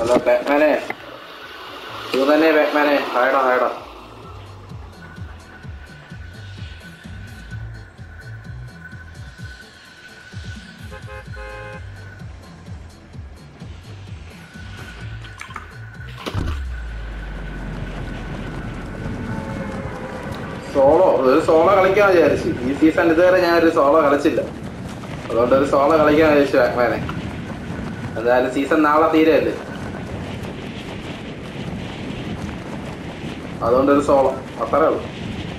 Hello ബാറ്റ്മാനെ ഇത് തന്നെ ബാറ്റ്മാനെ ഹായടാ ഹായടാ solo ഒരു സോളോ കളിക്കാൻ വിചാരിച്ചു ഈ സീസൺ ഇതുവരെ ഞാൻ ഒരു സോളോ കളിച്ചില്ല അതുകൊണ്ട് ഒരു സോളോ കളിക്കാൻ വിചാരിച്ചു ബാറ്റ്മാനെ എന്തായാലും സീസൺ നാളെ തീരെയല്ലേ അതുകൊണ്ട് ഒരു സോളോ അത്രേ ഉള്ളൂ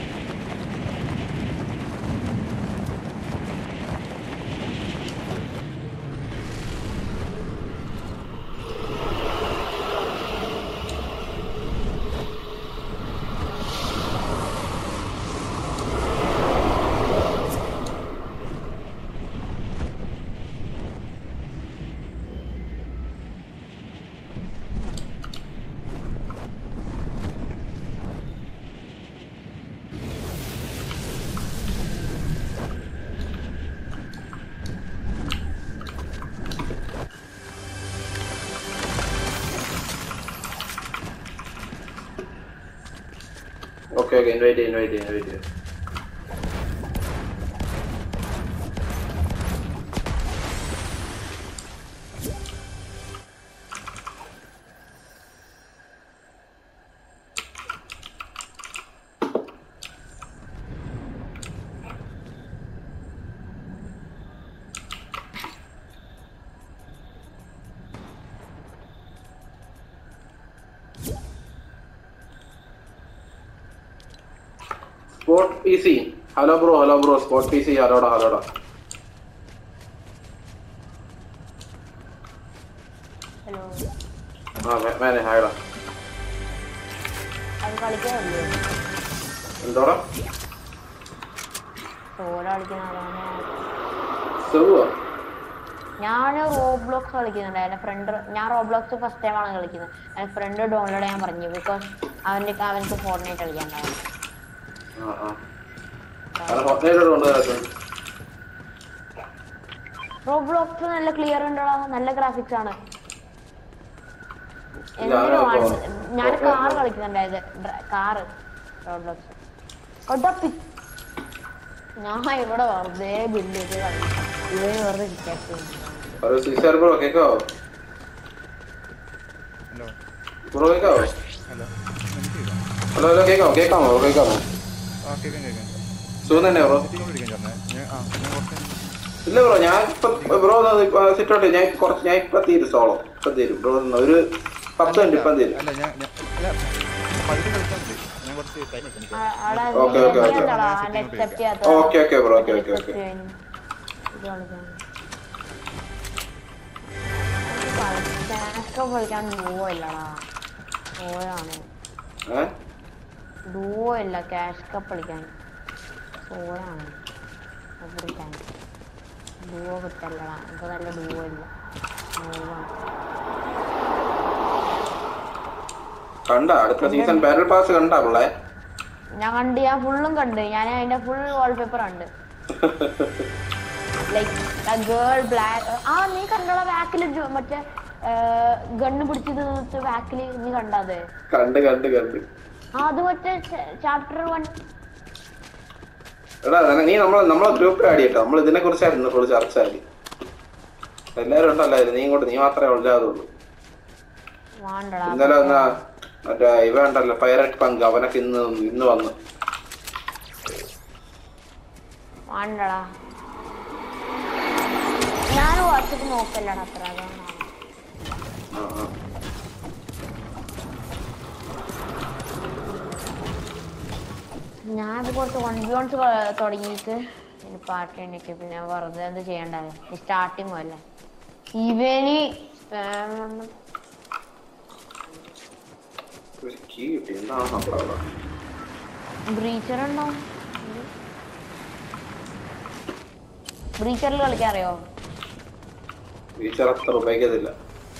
ഓക്കെ ഓക്കെ ഇൻവൈറ്റ് ചെയ്യും ഇൻവൈറ്റ് ചെയ്യും ഇൻവൈറ്റ് ചെയ്യും sport P C hello bro hello bro sport P C ഹലോടാ ഹലോടാ ഹലോ ആ ബാറ്റ്മാനെ ഹായടാ അത് കളിക്കാനല്ലേ എന്തോടാ സോള കളിക്കുന്നതാണ് സെവോ ഞാൻ റോബ്ലോക്സ് കളിക്കുന്നുണ്ട് എൻ്റെ ഫ്രണ്ട് ഞാൻ റോബ്ലോക്സ് ഫസ്റ്റ് ടൈമാണ് കളിക്കുന്നത് എൻ്റെ ഫ്രണ്ട് ഡൗൺലോഡ് ചെയ്യാൻ പറഞ്ഞു ബിക്കോസ് അവൻ്റെ അവനക്ക് ഫോർട്ട്നൈറ്റ് കളിക്കാനുണ്ടാവും ആ ആ അത് ഹോട്ട്ലൈനോട് കൊണ്ട് കിടക്കുന്നു റോബ്ലോക്സ് നല്ല ക്ലിയർ ഉണ്ടോ നല്ല ഗ്രാഫിക്സ് ആണ് ഇല്ല, എന്തിനു അത് ആണ്? ഇപ്പോ- ഞാൻ ഓ- കാർ ഓ- കളിക്കുന്നുണ്ടായത് കാറ് റോബ്ലോക്സ് കൊടപ്പി ഞാൻ ഇവിടെ വെറുതെ ബില്ല് ചെയ്ത് കളിക്കും ഇവര് വെറുതെ ഇരിക്കാത്ത ഒരു സിക്സർ ബ്രോ കേക്കാവോ ഹലോ ബ്രോ കേക്കാവോ ഹലോ എനിക്ക് കേൾക്കാം ഹലോ ഹലോ കേക്കാമോ കേക്കാമോ കേക്കാമോ ആ കേൾക്കാം കേൾക്കാം സുഖം തന്നെ ബ്രോ എത്തിക്കൊണ്ടിരിക്കാൻ ചേർന്നേ ഞാൻ ആ ഞാൻ കുറച്ച് ഇല്ല ബ്രോ ഞാൻ ഇപ്പൊ ബ്രോ സിറ്റോട്ടെ ഞാൻ കുറച്ച് ഞാൻ ഇപ്പൊ തീരും സോളോ ഇപ്പൊ തീരും ബ്രോ ഒരു പത്ത് മിനിറ്റ് ഇപ്പം തീരും അല്ല ഞാൻ ഞാൻ അല്ല പകുതി കളിച്ചാൽ മതി ഞാൻ കുറച്ച് ടൈം എടുക്കും എനിക്ക്. അവിടെ ഓക്കേ, ഓക്കേ, ഓക്കേ. അക്സെപ്റ്റ് ചെയ്യാത്ത okay okay bro okay okay okay കളിക്കാൻ ഡുവോ ഇല്ലടാ സോയാണ് ഏ ഡുവോ ഇല്ല ക്യാഷ് കപ്പ് കളിക്കാൻ സോയാണ് കളിക്കാൻ ഡുവോ കിട്ടല്ലടാ എനിക്ക് നല്ല ഡുവോ ഇല്ല ഡുവോയാണ് കണ്ട അടുത്ത സീസൺ ബാരൽ പാസ് കണ്ടാ പിള്ളേ ഞാൻ കണ്ട് ഞാൻ ഫുള്ളും കണ്ട് ഞാൻ അതിന്റെ ഫുൾ വാൾപേപ്പർ കണ്ട് ലൈക്ക് ഗേൾ ബ്ലാക്ക് ആ നീ കണ്ടോളാ ബാക്കിൽ മറ്റേ ഗണ്ണ് പിടിച്ചത് ബാക്കിൽ നീ കണ്ടത് കണ്ട് കണ്ട് കണ്ട് ആ അത് മറ്റേ ചാപ്റ്റർ വൺ എടാ നിന- നീ നമ്മളെ നമ്മളെ ഗ്രൂപ്പിൽ ആഡ് ചെയ്യട്ടോ നമ്മൾ ഇതിനെ കുറിച്ചായിരുന്നു ഫുൾ ചർച്ച ആടി എല്ലാരും ഉണ്ടല്ലായിരുന്നു നീ ഇങ്ങോട്ട് നീ മാത്രമേ ഉള്ളാതുള്ളൂ വേണ്ടടാ ഇന്നലെ എന്നാ മറ്റേ ഇവ ഉണ്ടല്ലോ പൈററ്റ് പങ്ക് അവനൊക്കെ ഇന്ന് ഇന്ന് വന്നു വേണ്ടടാ ഞാൻ വാട്സപ്പ് നോക്കല്ലടാ അത്ര അതാണ് ആ, ആ. ഞാനിപ്പോ കുറച്ച് വൺ ബി വൺസ് തുടങ്ങിയിട്ട് പിന്നെ പാർട്ടി ഉണ്ടെങ്കിൽ പിന്നെ വെറുതെ എന്ത് ചെയ്യണ്ടായോ സ്റ്റാർട്ടിങ് അല്ലേ ഇവന് spam ഒരു കീ കിട്ടി എന്താണ് നമ്മളവിടെ ബ്രീച്ചർ ഉണ്ടോ ബ്രീച്ചറിൽ കളിക്കാൻ അറിയോ ടീച്ചർ അത്ര ഉപയോഗിക്കത്തില്ല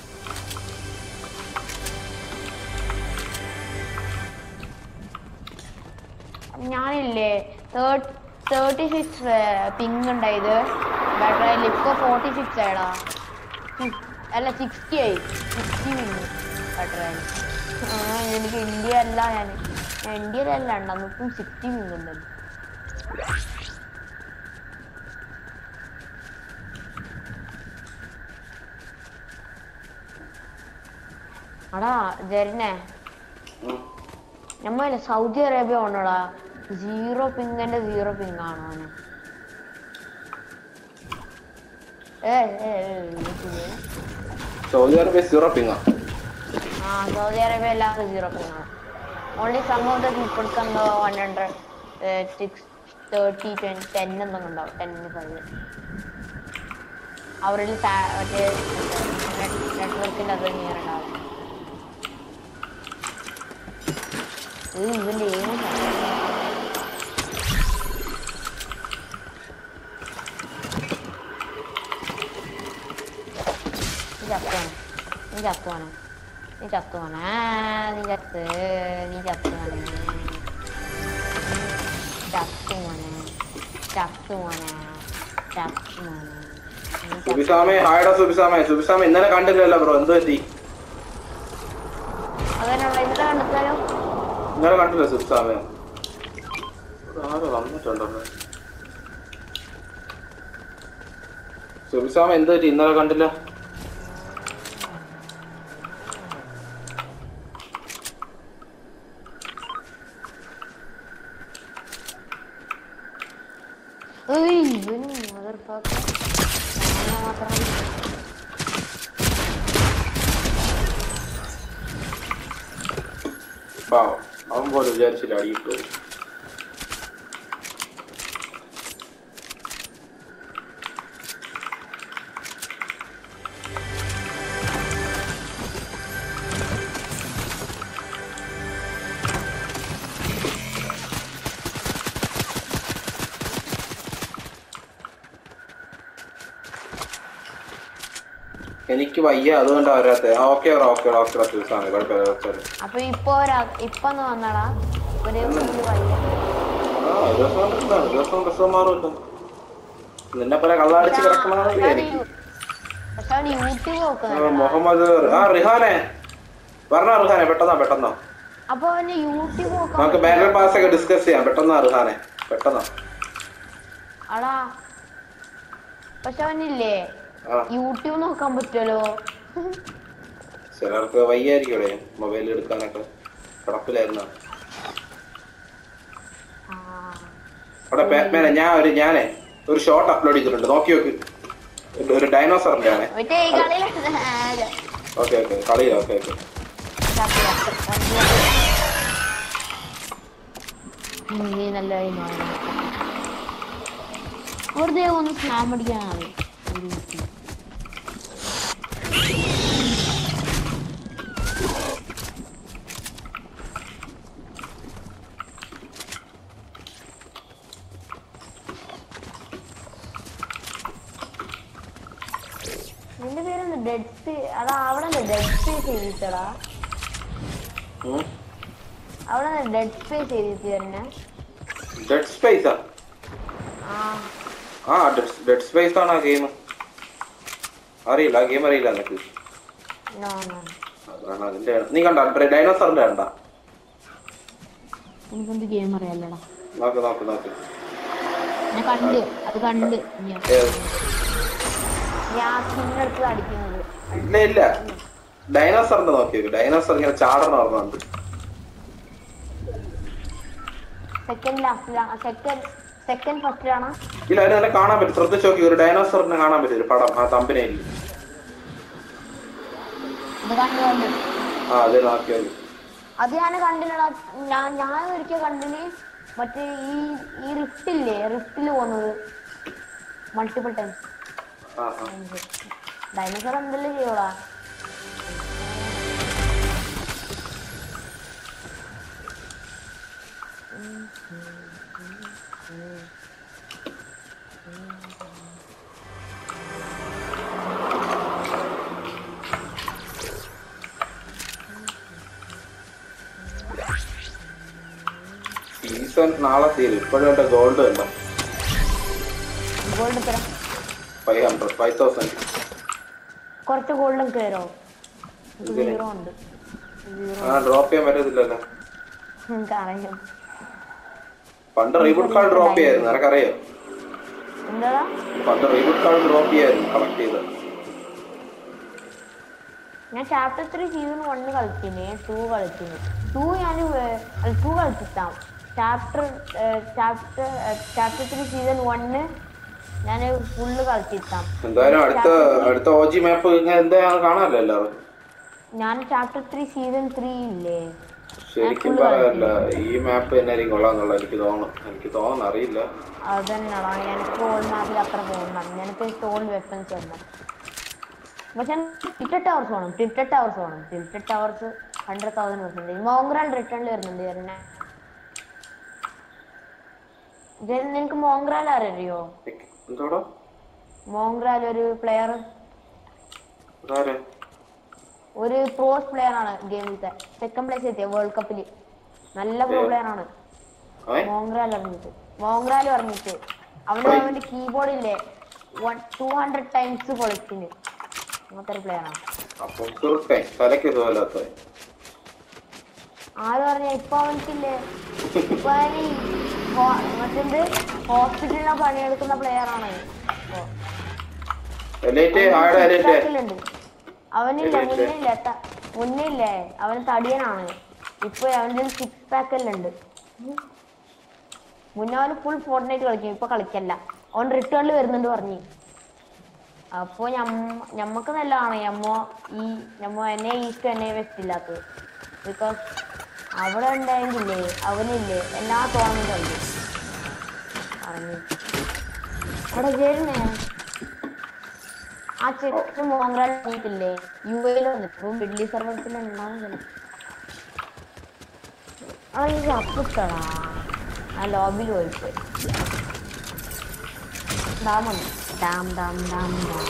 ഞാനില്ലേ തേർട്ടി സിക്സ് പിങ് ഉണ്ടായത് ബാറ്ററി ലിപ്പോ ഫോർട്ടി സിക്സ് ആയടാ അല്ല സിക്സ്റ്റി ആയി സിക്സ്റ്റി വിന്നു ബട്ടറായി എനിക്ക് ഇന്ത്യ അല്ല ഞാൻ ഞാൻ ഇന്ത്യയിലല്ല നമുക്കും സിക്സ്റ്റി വിന്നുണ്ടല്ലോ അടാ ജെറിനെ ഉം. നമ്മല്ല സൗദി അറേബ്യ ഉണ്ടോടാ സീറോ പിങ്ങിന്റെ സീറോ പിങ് ആണോ അവന് ഏ ഏ, ഏ, ഇത് സൗദി അറേബ്യ സീറോ പിങ്ങാ ആ സൗദി അറേബ്യ എല്ലാവർക്കും സീറോ പിങ് ആണ് only some of the peoples എന്തോ one hundred six thirty twenty ten എന്തെങ്കിലും ഉണ്ടാവും ടെൻ ഫൈവ് അവരിൽ താ- മറ്റേ നെറ്റ്വർക്കിന്റെ അത് നിയർ ഉണ്ടാവും ഏയ് ഇവന്റെ ഏത് നീ ചത്തുവാണ് നീ ചത്തുവാണ് നീ ചത്തുവാണ് ആ, നീ ചത്ത് നീ ചത്തുവാണ് ചത്തുമോനെ ചത്തുമോനെ ചത്തുമോനെ നീ ചത്തു. സുബിസാമെ ഹായടാ സുബിസാമെ സുബിസാമെ ഇന്നലെ കണ്ടില്ലല്ലോ ബ്രോ എന്ത് പറ്റി അതന്നെയുള്ള ഇന്നലെ കണ്ടെത്താലോ ഇന്നലെ കണ്ടില്ല സുബിസാമെ ആരോ വന്നിട്ടുണ്ടല്ലോ സുബിസാമ എന്ത് പറ്റി ഇന്നലെ കണ്ടില്ല ഏയ് ഇവനും motherfucker. അങ്ങനെ മാത്രം പാവം അവൻ പോലും വിചാരിച്ചില്ല അടിയിട്ടു എനിക്ക് വയ്യ അതുകൊണ്ടാ വരാത്തെ ആ ഓക്കെ ഓക്കെ ഓക്കെ സുബിസാമെ കുഴപ്പമില്ല കുഴപ്പമില്ല അപ്പൊ ഇപ്പൊ ഒരാ- ഇപ്പൊ ഒന്ന് വന്നടാ ഒരു ഒരു വയ്യ ആ ഒരു ദിവസം കൊണ്ട് എന്താണ് ഒരു ദിവസം പ്രസവം മാറുമല്ലോ നിന്നെ പോലെ കള്ളടിച്ച് കിടക്കണമെന്നില്ല എനിക്ക് പക്ഷെ അവൻ യൂട്യൂബ് ആ, നോക്കുന്നുണ്ട് മുഹമ്മദ് ആ റിഹാനെ പറഞ്ഞോ റിഹാനെ പെട്ടെന്നോ പെട്ടെന്നോ അപ്പൊ അവന് യൂട്യൂബ് നമുക്ക് നോക്കാൻ ബാറ്റൽ പാസ് ഒക്കെ ഡിസ്കസ് ചെയ്യാം പെട്ടെന്നോ റിഹാനെ പെട്ടെന്നോ അടാ പക്ഷെ അവനില്ലേ ആ യൂട്യൂബ് നോക്കാൻ പറ്റുമല്ലോ ചിലർക്ക് വയ്യായിരിക്കും ഇവിടെ മൊബൈൽ എടുക്കാനൊക്കെ കിടപ്പിലായിരുന്നു ആ. അവിടെ ബാറ്റ്മാനെ ഞാൻ ഒരു ഞാനേ ഒരു ഷോർട്ട് അപ്ലോഡ് ചെയ്തിട്ടുണ്ട് നോക്കി നോക്ക് ഒരു- ഒരു ഡൈനോസറിന്റെ ആണ് മറ്റേ ഈ കളിയില് ഓക്കെ ഓക്കെ കളിയില്ല ഓക്കെ ഓക്കെ ചാപ്പി, ചാപ്പി. ഉം, നീ നല്ല കാര്യമാണ്. വെറുതെ ഒന്ന് സ്നാം അടിക്കാനാണ് ഒരു കുട്ടി. നിന്റെ പേരെന്ത് ഡെഡ് സ്പേ അതാ അവിടെ ഡെഡ് സ്പേസ് എഴുതിച്ചടാ അവിടെ ഡെഡ് സ്പേസ് എഴുതി തന്നെ ഡെഡ് സ്പേസാ ആ ആ ഡെഡ് സ്പേസ് ആണ് ആ ഗെയിം അറിയില്ല ആ ഗെയിം അറിയില്ല നിനക്ക് നോ നോ അതാണ് അതിന്റെ നീ കണ്ട ഡൈനോസറിന്റെ കണ്ട എനിക്കെന്ത് ഗെയിം അറിയാലടാ നോക്ക് നോക്ക് നോക്ക് ഞാൻ കണ്ട് അത് കണ്ട് ഞാൻ ഏത്? ഞാൻ സ്കിന്നെടുത്ത് അടിക്കുന്നത് ഇല്ല ഇല്ല ഡൈനോസറിന്റെ നോക്കി നോക്ക് ഡൈനോസർ ഇങ്ങനെ ചാടണ ഓർമ്മയുണ്ട് സെക്കൻഡ് ലാസ്റ്റിലാണ് സെക്കൻഡ് സെക്കൻഡ് ഫസ്റ്റിലാണ് ഇല്ല അതിന് തന്നെ കാണാൻ പറ്റും ശ്രദ്ധിച്ച് നോക്കി ഒരു ഡൈനോസറിനെ കാണാൻ പറ്റും ഒരു പടം ആ തമ്പനയിൽ അത് കണ്ടു കണ്ടു ആ അത് നോക്കി നോക്കി അത് ഞാൻ കണ്ടില്ലടാ ഞാൻ ഞാൻ ഒരിക്കൽ കണ്ടിന് മറ്റേ ഈ ഈ റിഫ്റ്റില്ലേ റിഫ്റ്റിൽ പോകുന്നത് മൾട്ടിപ്പിൾ ടൈംസ് ആ ആ ഡൈനോസർ എന്തെല്ലാം ചെയ്യോടാ സീസൺ നാളെ തീരും ഇപ്പോഴും എന്റെ ഗോൾഡ് ഉണ്ടോ ഗോൾഡ് തരാം ഫൈവ് ഹൺഡ്രഡ് ഫൈവ് തൗസൻഡ് കുറച്ച് ഗോൾഡും കയറോ എന്തിന്? സീറോ ഉണ്ട് സീറോ ആ ഡ്രോപ്പ് ചെയ്യാൻ പറ്റത്തില്ലല്ലോ എനിക്കറിയാം പണ്ട് റീബൂട്ട് കാർഡ് ഡ്രോപ്പ് ചെയ്യായിരുന്നു നിനക്കറിയോ എന്താടാ പണ്ട് റീബൂട്ട് കാർഡ് ഡ്രോപ്പ് ചെയ്യായിരുന്നു കളക്ട് ചെയ്ത് ഞാൻ ചാപ്റ്റർ ത്രീ സീസൺ വണ്ണ് കളിച്ചിന് ടു കളിച്ചിന് ടു ഞാൻ ടു കളിച്ചിട്ടാം chapter chapter chapter three season one ഞാൻ ഫുള്ള് കളിച്ചിട്ടാം എന്തായാലും അടുത്ത അടുത്ത ഒ ജി മാപ്പ് ഇങ്ങനെ എന്തായാലും കാണാമല്ലോ എല്ലാവരും ഞാൻ ചാപ്റ്റർ ത്രീ സീസൺ ത്രീ ഇല്ലേ ശരിക്കും പറയാനല്ല ഈ മാപ്പ് തന്നെ ആയിരിക്കും കൊള്ളാന്നുള്ള എനിക്ക് തോന്നുന്നു എനിക്ക് തോന്നുന്നു അറിയില്ല അത് തന്നെയാണോ എനിക്ക് ഓൾഡ് മാപ്പിൽ അത്ര പോകണം എനിക്ക് സ്റ്റോൺ വെപ്പൻസ് തരണം പക്ഷെ ടിറ്റഡ് ടവേഴ്സ് വേണം ടിറ്റഡ് ടവേഴ്സ് വേണം ടിറ്റഡ് ടവേഴ്സ് ഹൺഡ്രഡ് തൗസൻഡ് പെർസെൻറ്റേജ് മോങ്രാൽ റിട്ടേണിൽ വരുന്നുണ്ട് ചേരനെ ജെറിൻ നിനക്ക് മോങ്രാൽ അറിയോ എന്തോടാ മോങ്രാൽ ഒരു പ്ലെയർ അതാരെ ഒരു പ്രോസ് പ്ലെയർ ആണ് ഗെയിമിലത്തെ സെക്കൻഡ് പ്ലേസ് എത്തിയ വേൾഡ് കപ്പിൽ നല്ല പ്രോ പ്ലെയർ ആണ് അവൻ മോങ്രാൽ അറിഞ്ഞിട്ട് മോങ്രാൽ പറഞ്ഞിട്ട് അവന് അവന്റെ കീബോർഡ് ഇല്ലേ വൺ ടു ഹൺഡ്രഡ് ടൈംസ് പൊളിച്ചിന് അങ്ങനത്തെ ഒരു പ്ലെയർ ആണ് അപ്പൊ സുഹൃത്തെ തലയ്ക്ക് സുഖമില്ലാത്ത ആര് പറഞ്ഞ ഇപ്പൊ അവൻക്കില്ലേ ഇപ്പൊ അവന് ഹോ- മറ്റെന്ത് ഹോസ്പിറ്റലിലെ പണിയെടുക്കുന്ന പ്ലെയർ ആണ് ഇപ്പൊ. എലൈറ്റ് ആടെ എലൈറ്റ് ഉണ്ട് അവനില്ല മുന്നില്ല ത- മുന്നില്ലേ അവന് തടിയനാണ് ഇപ്പൊ അവന്റെ സിക്സ് പാക്ക് എല്ലാം ഉണ്ട് മുന്നേ അവന് ഫുൾ ഫോർട്ട്നൈറ്റ് കളിക്കും ഇപ്പൊ കളിക്കല്ല അവൻ റിട്ടേണിൽ വരുന്നുണ്ട് പറഞ്ഞു അപ്പൊ ഞമ്മ ഞമ്മക്ക് നല്ലതാണ് ഞമ്മ ഈ ഞമ്മ എന്നെ ഈസ്റ്റ് എന്നെ വെസ്റ്റ് ഇല്ലാത്തത് ബിക്കോസ് അവിടെ ഉണ്ടായെങ്കിലേ അവനില്ലേ എല്ലാ ടൂർണമെന്റ് കളിക്കും പറഞ്ഞു അവിടെ ചേരുന്നേ ആ ചെക്ക് മോങ്രാൽ വന്നിട്ടില്ലേ യു എയിൽ വന്നിട്ട് ഇപ്പൊ മിഡിലി സർവീസിൽ ഉണ്ടാവുന്നില്ല ആ ഇത് അപ്പിട്ടടാ ആ ലോബിയിൽ പോയിട്ട് ഡാം വന്നു ഡാം ഡാം ഡാം ഡാം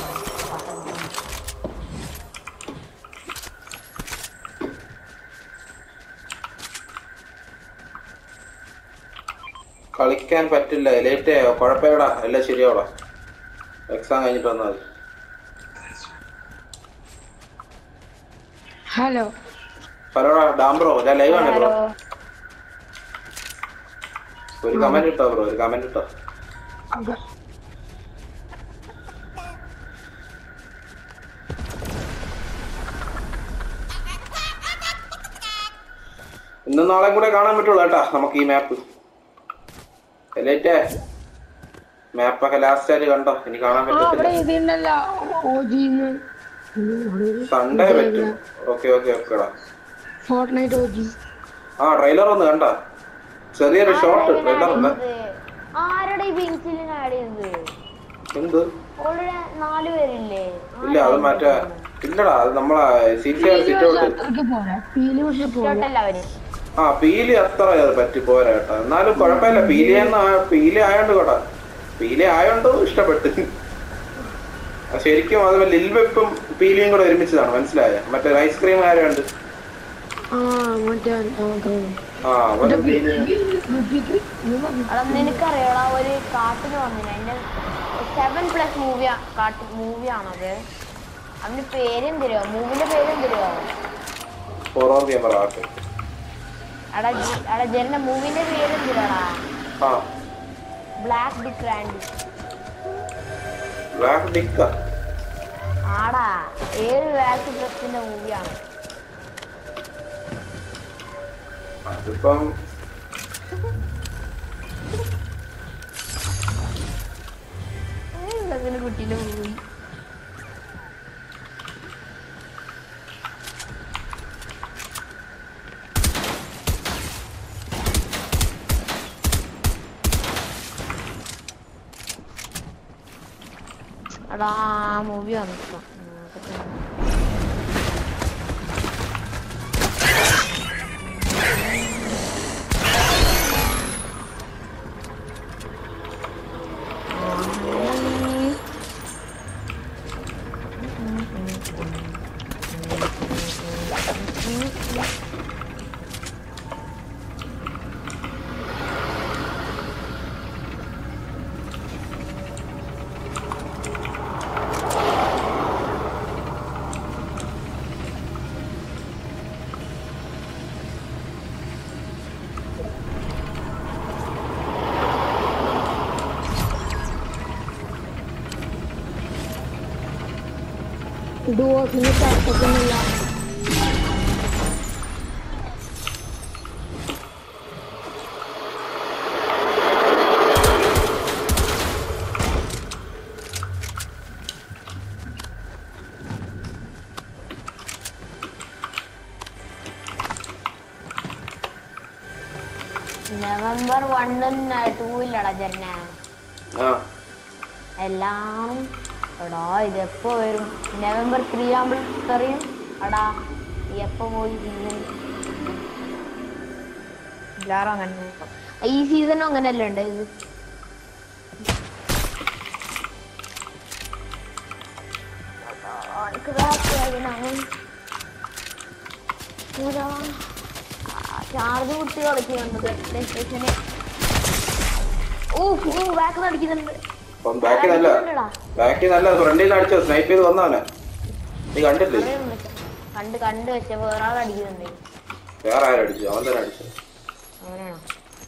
കളിക്കാൻ പറ്റില്ല എലൈറ്റ് കുഴപ്പമില്ലടാ എല്ലാം ശരിയാവടാ എക്സാം കഴിഞ്ഞിട്ട് വന്നാൽ മതി ഹലോ ഹലോടാ ഡാം ബ്രോ ഞാൻ ലൈവ് ആണ് ബ്രോ ഹലോ ഒരു കമന്റ് ഇട്ടോ ബ്രോ ഒരു കമന്റ് ഇട്ടോ ഇന്നും നാളെ കൂടെ കാണാൻ പറ്റുള്ളൂ കേട്ടാ നമുക്ക് ഈ മാപ്പ് എലൈറ്റേ മാപ്പൊക്കെ ലാസ്റ്റ് ആയിട്ട് കണ്ടോ ഇനി കാണാൻ ആ അവിടെ പറ്റത്തില്ല എഴുതിണ്ടല്ലോ ഓജിന്ന് സൺഡേ പറ്റും ഓക്കെ ഓക്കെ ഓക്കെടാ ഫോർട്ട് നൈറ്റ് ഓജി ആ ട്രെയിലർ ഒന്ന് കണ്ട ചെറിയൊരു ഷോർട്ട് ട്രെയിലർ ഉണ്ട് ആരുടെ ഈ ബെഞ്ചിലിന് ആഡ് ചെയ്തത് എന്ത് ഓൾറെഡി നാല് പേരില്ലേ ഇല്ല അത് മറ്റേ ഇല്ലടാ അത് നമ്മളെ സിറ്റി സിറ്റ് ഔട്ട് അത്രക്ക് പോരാ പീലി പക്ഷെ പോരാ ഇഷ്ടമല്ല അവര് ആ പീലി അത്ര പറ്റി പോരാ കേട്ടോ എന്നാലും കുഴപ്പമില്ല പീലി എന്ന പീലി ആയോണ്ട് കേട്ടോ പീലി ആയോണ്ട് ഇഷ്ടപ്പെട്ട് ആ, ശരിക്കും അത് ലിൽവെപ്പും പീലിയും കൂടെ ഒരുമിച്ചതാണ് മനസ്സിലായ മറ്റേ ഐസ്ക്രീം ആരാണ്ട് ആ മറ്റേ ഓക്കെ ആ അവര് പീലി അതാ നിനക്കറിയോടാ ഒരു കാട്ടിന് വന്നിന് അതിന്റെ സെവൻ പ്ലസ് മൂവി കാട്ട് മൂവിയാണത് അവന്റെ പേരെന്തരോ മൂവിന്റെ പേരെന്തരോ ഹൊറോർ ക്യാമറ ആട്ടെ എടാ ജി- എടാ ജെറിന്റെ മൂവിന്റെ പേരെന്തരോടാ ആ ബ്ലാക്ക് ഡിക്ക് റാൻഡി ബ്ലാക്ക് ഡിക്ക ആടാ ഏഴ് ബ്ലാക്ക് ഡ്രസ്സിന്റെ മൂവിയാണ് അതിപ്പം അങ്ങനെ കുട്ടീന്റെ മൂവി എടാ ആ മൂവി വന്നിട്ടോ ഡുവോസിന് തർക്കത്തിനില്ല നവംബർ വണ്ണും ടൂ ഇല്ലടാ ജന്ന ആ എല്ലാം എടാ ഇതെപ്പോ വരും നവംബർ ത്രീ ആകുമ്പോഴറിയും എടാ എപ്പോ പോയി സീസൺ എല്ലാരും അങ്ങനെ ഈ സീസണും അങ്ങനെയല്ലേ ഉണ്ട് ഇത് ചാർജ് കുട്ടി കളിക്കുന്നുണ്ട് പ്ലേ സ്റ്റേഷന് ഓ ഓ ബാക്ക് അടിക്കുന്നുണ്ട് അപ്പം ബാക്കി നല്ല അടിക്കുന്നുണ്ടെടാ. ബാക്കി നല്ല ഫ്രണ്ടിൽ നിന്ന് അടിച്ചോ സ്നൈപ്പ് ചെയ്ത് വന്നവനെ നീ കണ്ടില്ലേ അറിയാൻ പറ്റും. കണ്ട് കണ്ട് വെച്ച വേറെ ആൾ അടിക്കുന്നുണ്ട് വേറെ ആരും അടിച്ചു അവൻ തന്നെ അടിച്ചു അങ്ങനെയാണോ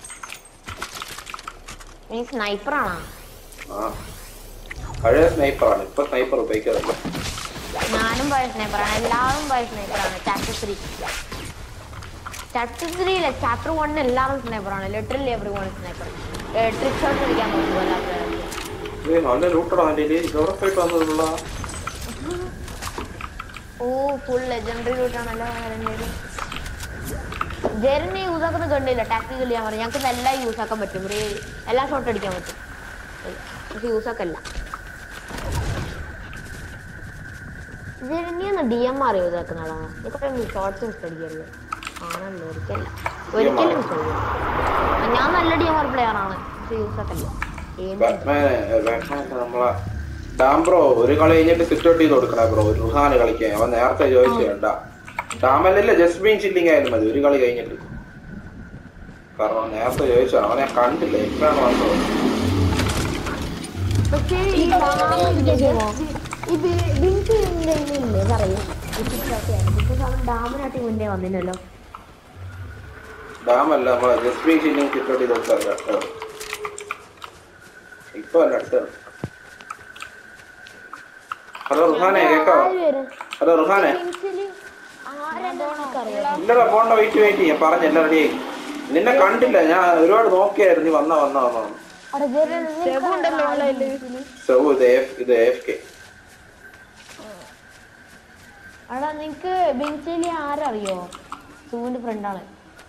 നീ സ്നൈപ്പറാണോ ആ പഴയ സ്നൈപ്പറാണ് ഇപ്പൊ സ്നൈപ്പർ ഉപയോഗിക്കാറില്ല ഞാനും പഴയ സ്നൈപ്പറാണ് എല്ലാവരും പഴയ സ്നൈപ്പറാണ് ചാപ്റ്റർ ത്രീ ചാപ്റ്റർ ത്രീ ഇല്ല ചാപ്റ്റർ വൺ എല്ലാവരും സ്നൈപ്പറാണ് literal every one sniper trick shot അടിക്കാൻ പറ്റുമല്ലോ ഏ നല്ല ലൂട്ടടാ അവൻ്റെ എവിടെ പോയിട്ട് വന്നതുള്ള ഓ ഫുൾ ലെജൻഡറി റൂട്ടാണല്ലോ ജെറിനെ ജെറിനെ യൂസ് ആക്കുന്ന കണ്ടില്ല ടാക്ടിക്കൽ ചെയ്യാൻ പറഞ്ഞു ഞങ്ങൾക്ക് എല്ലാം യൂസ് ആക്കാൻ പറ്റും ഒരു എല്ലാ ഷോട്ട് അടിക്കാൻ പറ്റും പക്ഷെ യൂസ് ആക്കല്ല ജെറിനെ ഒന്ന് ഡി എം ആർ യൂസ് ആക്കുന്നതാ ഇതൊക്കെ ഷോർട്സ് മിസ് അടിക്കരുത് ആണല്ലോ ഒരിക്കലല്ല ഒരിക്കലും മിസ് അടിക്കരുത് ഞാൻ നല്ല ഡി എം ആർ പ്ലെയർ ആണ് പക്ഷെ യൂസ് ആക്കല്ല ഏത് ബാറ്റ്മാന് ബാറ്റ്മാൻ നമ്മളെ ഡാം ബ്രോ ഒരു കളി കഴിഞ്ഞിട്ട് സിറ്റ് ഔട്ട് ചെയ്ത് കൊടുക്കണേ ബ്രോ റുഹാന് കളിക്കാൻ അവൻ നേരത്തെ ചോദിച്ചു വേണ്ട ഡാമല്ലല്ല ജസ്റ്റ് ബീൻ ചില്ലിങ് ആയാലും മതി ഒരു കളി കഴിഞ്ഞിട്ട് കാരണം നേരത്തെ ചോദിച്ചു അവനെ കണ്ടില്ല എപ്പോഴാണ് വന്നത് പക്ഷേ ഈ ഇത് ഡിങ്ക് ഇല്ലേ പറയും ഡാമിനാട്ടി മുന്നേ വന്നില്ലല്ലോ ഡാമല്ല നമ്മളെ just been chilling sit out ചെയ്ത് കൊടുത്താൽ ഇപ്പൊ അല്ല അടുത്ത ഹലോ റുഹാനെ കേക്കാവോ ഹലോ റുഹാനെ ഇല്ലടാ പോണ്ട വെയിറ്റ് വെയിറ്റ് ഞാൻ പറഞ്ഞ എല്ലാം റെഡി ആയി നിന്നെ കണ്ടില്ല ഞാൻ ഒരുപാട് നോക്കിയായിരുന്നു നീ വന്ന വന്ന വന്ന സോ ഇത് എഫ് ഇത് എഫ് കെ അടാ നിങ്ങക്ക് ബെഞ്ചിലി ആരറിയോ സൂവിന്റെ ഫ്രണ്ടാണ്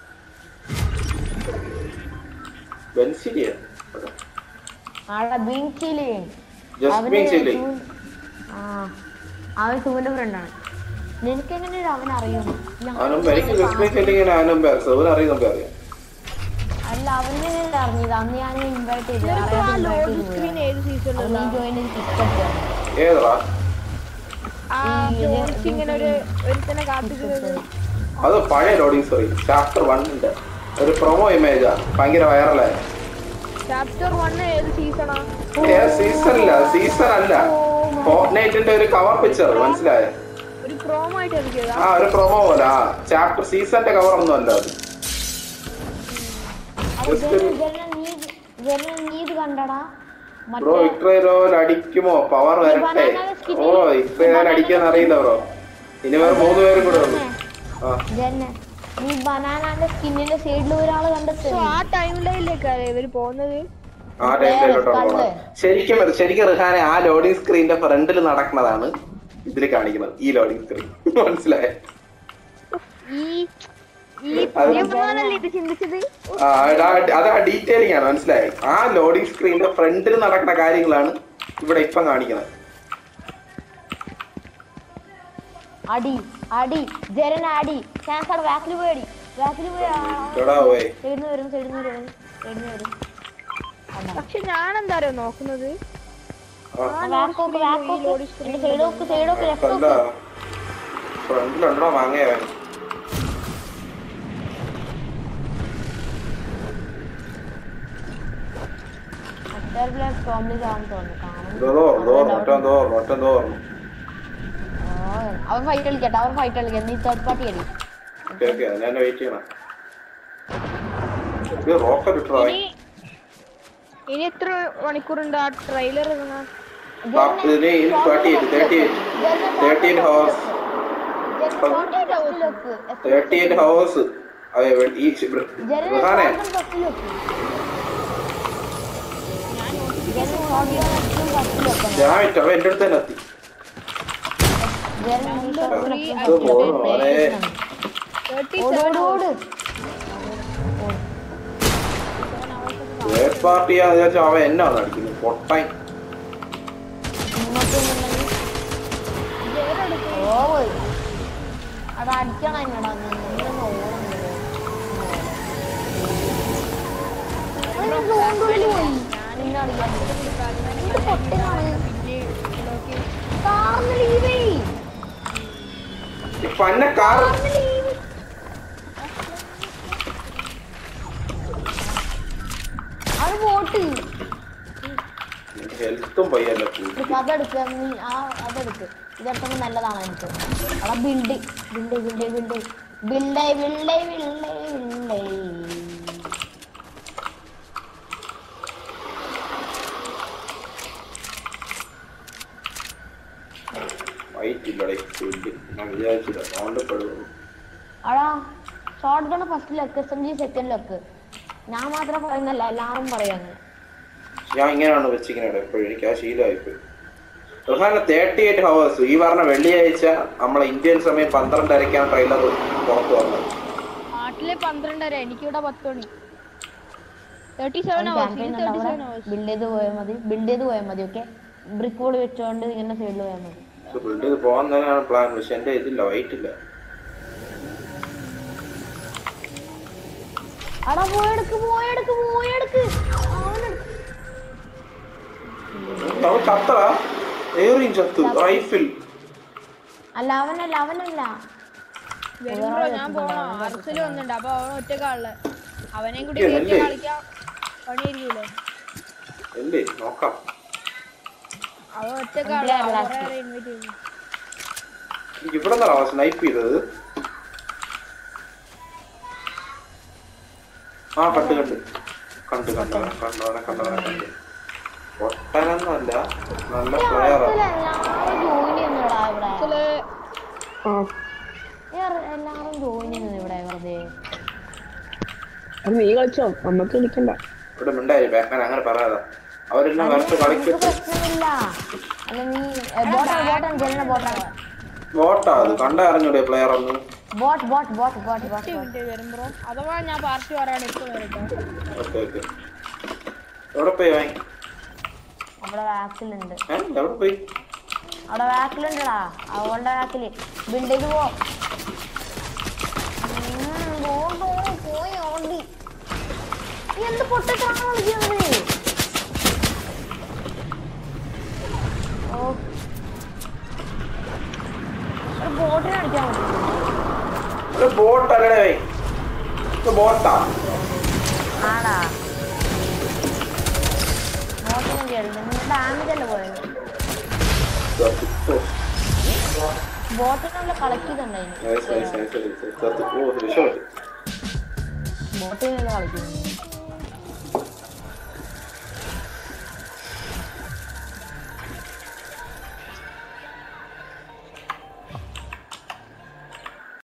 ബെൻസിലിയ ആടാ ബെഞ്ചിലി ജസ്റ്റ് ബീൻ ചില്ലി ആ അവൻ സൂവിന്റെ ഫ്രണ്ടാണ് നിനക്ക് എങ്ങനെ അവൻ അറിയും അവനും എനിക്ക് ജസ്റ്റ് ബീൻ ചില്ലിങ്ങനെ അവനും പേര് സൗൻ അറിയുന്ന അറിയാം അല്ല അവനെ അറിഞ്ഞത് അന്ന് ഞാൻ ഇൻവൈറ്റ് ചെയ്തു സ്ക്രീൻ ഏത് സീസണിലുള്ള നീ ജോയിൻ ചെയ്ത് ടിക്കറ്റ് ഏതാ ആ ജോൺസ് ഇങ്ങനെ ഒരു ഒരുത്തനെ കാത്തിക്കുന്നത് അത് പഴയ ലോഡിങ് സ്റ്റോറി ചാപ്റ്റർ വണ്ണിന്റെ ഒരു പ്രൊമോ ഇമേജാ ഭയങ്കര വൈറലായ ചാപ്റ്റർ വൺ ഏത് സീസണാ സീസണില്ല സീസൺ അല്ല ഫോർട്ട്നൈറ്റിന്റെ ഒരു കവർ പിക്ചർ മനസ്സിലായോ ഒരു പ്രോമോ ആയിട്ട് ഇറക്കിയതാ ആ ഒരു പ്രൊമോ പോലെ ആ ചാപ്റ്റർ സീസണിന്റെ കവർ ഒന്നും അല്ല അത് Just ഒരു- നീ ജനൽ നീ ഇത് കണ്ടടാ ബ്രോ മറ്റേ ഇത്രയോൽ അടിക്കുമോ പവർ വരട്ടെ banana skin ഓ ഇത്രയോൽ അടിക്കാൻ അറിയില്ല ബ്രോ ഇനി വേറെ മൂന്ന് പേരും കൂടെ ഉള്ളു ആ ജന നീ ബനാനാന്റെ സ്കിന്നിന്റെ സൈഡിൽ ഒരാള് കണ്ടെത്തി സോ ആ ടൈം ലൈനിലേക്കാണ് ഇവര് പോകുന്നത് ആ ടൈമിലോട്ടോ പോകണം ശരിക്കും അത് ശരിക്കും റിഹാനെ ആ ലോഡിംഗ് സ്ക്രീനിന്റെ ഫ്രണ്ടിൽ നടക്കുന്നതാണ് ഇതിൽ കാണിക്കുന്നത് ഈ ലോഡിംഗ് സ്ക്രീൻ മനസ്സിലായോ ഈ ഈ അത് പുതിയമാനല്ലേ ഇത് ചിന്തിച്ചത് ആ, അത് ആ- അത് ആ ഡീറ്റെയിലിംഗ് ആണ് മനസ്സിലായി ആ ലോഡിംഗ് സ്ക്രീനിന്റെ ഫ്രണ്ടിൽ നടക്കുന്ന കാര്യങ്ങളാണ് ഇവിടെ ഇപ്പം കാണിക്കുന്നത് അടി അടി ജരൻ അടി ചാൻസ് ബാക്കിൽ പോയി അടി ബാക്കിൽ പോയി എടാ പോയി സൈഡിൽ വരും സൈഡിൽ വരും സൈഡിൽ വരും പക്ഷെ ഞാൻ എന്താ അറിയോ നോക്കുന്നത് ആ ബാക്ക് നോക്ക് ബാക്ക് നോക്ക് സൈഡ് നോക്ക് സൈഡ് നോക്ക് ലെഫ്റ്റ് അല്ല നോക്ക് ഫ്രണ്ടിലുണ്ടോ വാങ്ങിയവൻ മറ്റേ പ്ലെയർ കോംപ്ലീറ്റ് ആണെന്ന് തോന്നുന്നു കാണും ഇതോ തോർന്നു ഒറ്റ തോർന്നു ഒറ്റ തോർന്നു ഓ, അവൻ ഫൈറ്റ് കളിക്കട്ടെ അവൻ ഫൈറ്റ് കളിക്കട്ടെ നീ തേർഡ് പാർട്ടി അടി ഓക്കെ ഓക്കെ ഞാൻ വെയിറ്റ് ചെയ്യണം ഇത് റോക്കറ്റ് ഇട്ടോ ഇനി ഇനി എത്ര മണിക്കൂറുണ്ട് ആ ട്രെയിലർ ഇറങ്ങാൻ ഇതിന് thirty eight thirty eight thirty eight hours thirty eight hours അതെ ഈ റുഹാനെ ഞാൻ വിറ്റു അവ എന്റെ അടുത്ത് തന്നെ എത്തി ഇത് പോണു മോനെ തേർട്ടി ഓട് ഓട് തേർഡ് പാർട്ടി ആണെന്ന് വിചാരിച്ചാൽ അവൻ എന്നെ വന്ന് അടിക്കുന്നു പൊട്ടാൻ ഓവ് അത് അടിക്കണം എന്നടാ നിങ്ങളൊന്ന് ഓടുന്നത് പോയി നിന്നെ അടിക്കാൻ ഇത് പൊട്ടനാണ് കാർന്ന് ലീവ് ചെയ്യ്. ഇപ്പൊ അന്നെ കാർ കാർന്ന് leave. അത് പോട്ട് ഹെൽത്തും പയ്യല്ല കൂടി ഇപ്പൊ അതെടുക്ക നീ ആ അതെടുക്ക് ഇതെടുക്കുമ്പോ നല്ലതാണ് എനിക്ക് അവിടെ build build build build build build build build wait ഇല്ലടേ ഫീൽഡ് ഞാൻ വിചാരിച്ചില്ല അതുകൊണ്ട് പെടുന്നു അടാ ഷോർട്ട് ഗൺ ഫസ്റ്റ് ലെക്ക് എസ് എം ജി സെക്കൻഡ് ലെക്ക് ഞാൻ മാത്രം പറയുന്നല്ല എല്ലാരും പറയാന്ന് ഞാൻ ഇങ്ങനെയാണ് വെച്ചിരിക്കുന്നത് എപ്പോഴും എനിക്ക് ആ ശീലമായിപ്പോയി റുഹാന തേർട്ടി എയ്റ്റ് ഹവേഴ്സ് ഈ പറഞ്ഞ വെള്ളിയാഴ്ച നമ്മളെ ഇന്ത്യൻ സമയം പന്ത്രണ്ടരയ്ക്കാണ് ട്രെയിലർ പുറത്തു വന്നത് നാട്ടിലെ പന്ത്രണ്ടര എനിക്കിവിടെ പത്ത് മണി thirty seven hours campaign thirty seven hours build ചെയ്ത് പോയാൽ മതി ബിൽഡ് ചെയ്ത് പോയാൽ മതി ഓക്കെ ബ്രിക്ക് ബോൾ വെച്ചോണ്ട് ഇങ്ങനെ സൈഡിൽ പോയാൽ മതി ഇത് ബിൽഡ് ചെയ്ത് പോകാൻ തന്നെയാണ് പ്ലാൻ പക്ഷെ എന്റെ ഇതില്ല വൈറ്റ് ഇല്ല അടാ പോയെടുക്ക് പോയെടുക്ക് പോയെടുക്ക് അവനെടുക്ക് അവൻ ചത്തറ ഏറിയും ചത്തു റൈഫിൽ അല്ല അവനല്ല അവനല്ല വരും ബ്രോ ഞാൻ പോണോ അർസല് വന്നിട്ടുണ്ട് അപ്പൊ അവൻ ഒറ്റക്കാളെ അവനെയും കൂടി ഇല്ലേ, കയറ്റി അല്ലേ? കളിക്കാൻ പണിയായിരിക്കൂലേ അല്ലേ നോക്കാം അവൻ ഒറ്റക്കാളെ Player last. ഇൻവൈറ്റ് ചെയ്തു എനിക്ക് ഇവിടെ നിന്നാണ് സ്നൈപ്പ് ചെയ്തത് ആ കണ്ട് കണ്ട് കണ്ട് കണ്ടവനെ കണ്ടവനെ കണ്ടവനെ കണ്ട് ഒട്ടനൊന്നല്ല നല്ല പ്ലെയറാണ് എല്ലാരും ജോയിൻ ചെയ്യുന്നടാ ഇവിടെ അർസല് ഏ, എല്ലാരും ജോയിൻ ചെയ്യുന്നത് ഇവിടെ വെറുതെ അത് നീ കളിച്ചോ നമ്മക്ക് കളിക്കണ്ട ഇവിടെ മിണ്ടായി ബാറ്റ്മാൻ അങ്ങനെ പറയാതെ അവരെല്ലാം വരച്ച് നമുക്ക് കളിക്കും പ്രശ്നമില്ല അല്ല നീ ബോട്ടാണ് ബോട്ടാണ് ജെലിനെ ബോട്ടാണ് വോട്ടാ അത് കണ്ട അറിഞ്ഞൂടെ പ്ലെയർ ഒന്ന് bot bot bot bot bot minute വരും ബ്രോ അഥവാ ഞാൻ പാർട്ടി പറയാൻ ഇപ്പൊ വരട്ടെ ഓക്കെ ഓക്കെ എവിടെ പോയി വാങ്ങി അവിടെ വാക്കിലുണ്ട് ഏ എവിടെ പോയി അവിടെ വാക്കിലുണ്ടടാ അവളുടെ വാക്കില് ബിൽഡ് ചെയ്ത് പോ ഉം, പോ, പോ, പോയി ഓടി നീ എന്ത് പൊട്ടിച്ചാണ് കളിക്കുന്നത് ഓ ഒരു ബോട്ടിനെ അടിക്കാൻ പറ്റും ഒരു ബോട്ട് അല്ലേ ഇത് ബോട്ടാ ആടാ ബോട്ടിനെ കേൾക്കുന്നു ഡാമേജ് അല്ലേ പോയത് ബോട്ടിനുള്ള കളക്ട് ചെയ്തിട്ടുണ്ടായിരുന്നു നൈസ് നൈസ് നൈസ് നൈസ് ഓ രക്ഷപ്പെട്ടു ബോട്ടിനല്ല കളിക്കുന്നത്